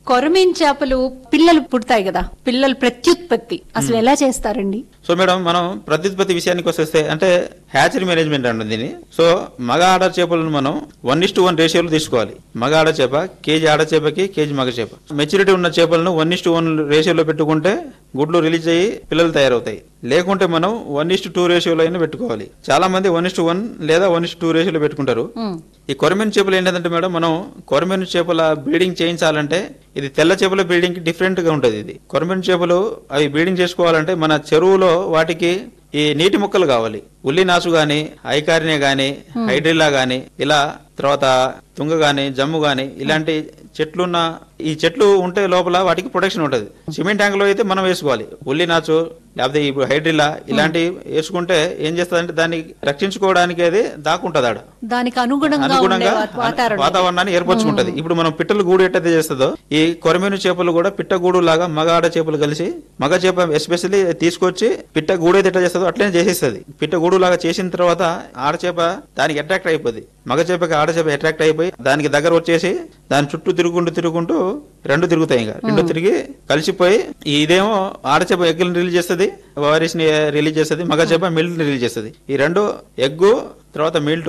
కొరమీన్ చేపలు పిల్లలు పుడతాయి కదా పిల్లలు ప్రత్యుత్పత్తి అసలు ఎలా చేస్తారండి సో మేడం మనం ప్రత్యుత్పత్తి విషయానికి వస్తే అంటే హ్యాచరీ మేనేజ్మెంట్ అంటుంది దీన్ని సో మగ ఆడ చేపలను మనం వన్ ఇస్ టు వన్ రేషియోలో తీసుకోవాలి మగ ఆడ చేప కేజీ ఆడ చేపకి కేజీ మగ చేప మెచ్యూరిటీ ఉన్న చేపలను వన్ ఇస్ టు వన్ రేషియోలో పెట్టుకుంటే గుడ్లు రిలీజ్ అయ్యి పిల్లలు తయారవుతాయి లేకుంటే మనం వన్ ఇస్ టు టూ రేషియోలో అయినా పెట్టుకోవాలి చాలా మంది వన్ ఇస్ టు వన్ లేదా వన్ ఇస్ టూ రేషియోలో పెట్టుకుంటారు ఉమ్, ఈ కొరమెన్ చేపలు ఏంటంటే మేడం మనం కొరమెన్ చేపల బ్రీడింగ్ చేయించాలంటే ఇది తెల్ల చేపల బ్రీడింగ్ డిఫరెంట్ గా ఉంటది ఇది కొరమెన్ చేపలు అవి బ్రీడింగ్ చేసుకోవాలంటే మన చెరువులో వాటికి ఈ నీటి మొక్కలు కావాలి ఉల్లి నాసు గాని ఐకారినే గాని హైడ్రిల్లా గాని ఇలా తర్వాత తుంగ గాని జమ్ము గాని ఇలాంటి చెట్లున్న ఈ చెట్లు ఉంటే లోపల వాటికి ప్రొటెక్షన్ ఉంటది సిమెంట్ ట్యాంక్ లో అయితే మనం వేసుకోవాలి ఉల్లి నాచు లేకపోతే ఇప్పుడు హైడ్రిల్లా ఇలాంటివి వేసుకుంటే ఏం చేస్తుందంటే దాన్ని రక్షించుకోవడానికి అది దాక్కుంటది ఆడ దానికి అనుగుణంగా ఉండే అనుగుణంగా వా- వాతావరణం వాతావరణాన్ని ఏర్పరచుకుంటది ఇప్పుడు మనం పిట్టలు గూడు ఎట్టయితే చేస్తుందో ఈ కొరమేను చేపలు కూడా పిట్ట గూడు లాగా మగ ఆడ చేపలు కలిసి మగ చేప ఎస్పెషల్లీ తీసుకొచ్చి పిట్ట గూడు అయితే ఎట్లా చేస్తుందో అట్లనే చేసేస్తుంది పిట్ట గూడు లాగా చేసిన తర్వాత ఆడ చేప దానికి అట్రాక్ట్ అయిపోద్ది మగ చేపకి ఆడ చేప అట్రాక్ట్ అయిపోయి దానికి దగ్గర వచ్చేసి దాని చుట్టూ తిరుగుకుంటూ తిరుగుకుంటూ రెండు తిరుగుతాయి ఇంకా రెండు తిరిగి కలిసిపోయి ఇదేమో ఆడ చేప ఎగ్గులను రిలీజ్ చేస్తుంది వారిస్ ని రిలీజ్ చేస్తుంది మగ చేప మిల్క్ రిలీజ్ చేస్తుంది ఈ రెండు ఎగ్గు తర్వాత మిల్క్